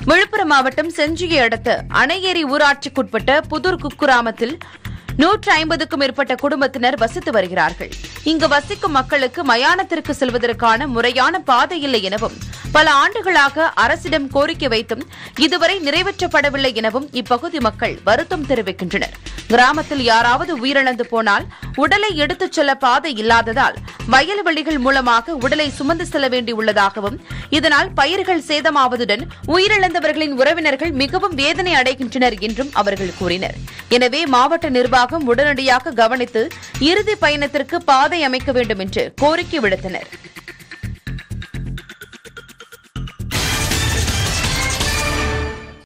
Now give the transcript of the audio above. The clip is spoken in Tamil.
விழுப்புரம் மாவட்டம் செஞ்சியை அடுத்த அணையேரி ஊராட்சிக்குட்பட்ட புதூர் குக்கிராமத்தில் நூற்று ஐம்பதுக்கும் மேற்பட்ட குடும்பத்தினர் வசித்து வருகிறார்கள் இங்கு வசிக்கும் மக்களுக்கு மயானத்திற்கு செல்வதற்கான முறையான பாதை இல்லை எனவும் பல ஆண்டுகளாக அரசிடம் கோரிக்கை வைத்தும் இதுவரை நிறைவேற்றப்படவில்லை எனவும் இப்பகுதி மக்கள் வருத்தம் தெரிவிக்கின்றனர் கிராமத்தில் யாராவது உயிரிழந்து போனால் உடலை எடுத்துச் செல்ல பாதை இல்லாததால் வயல்வெளிகள் மூலமாக உடலை சுமந்து செல்ல வேண்டியுள்ளதாகவும் இதனால் பயிர்கள் சேதமாவதுடன் உயிரிழந்தவர்களின் உறவினர்கள் மிகவும் வேதனை அடைகின்றனர் என்றும் அவர்கள் கூறினர் எனவே மாவட்ட நிர்வாகம் உடனடியாக கவனித்து இறுதி பயணத்திற்கு பாதை அமைக்க வேண்டும் என்று கோரிக்கை விடுத்தனர்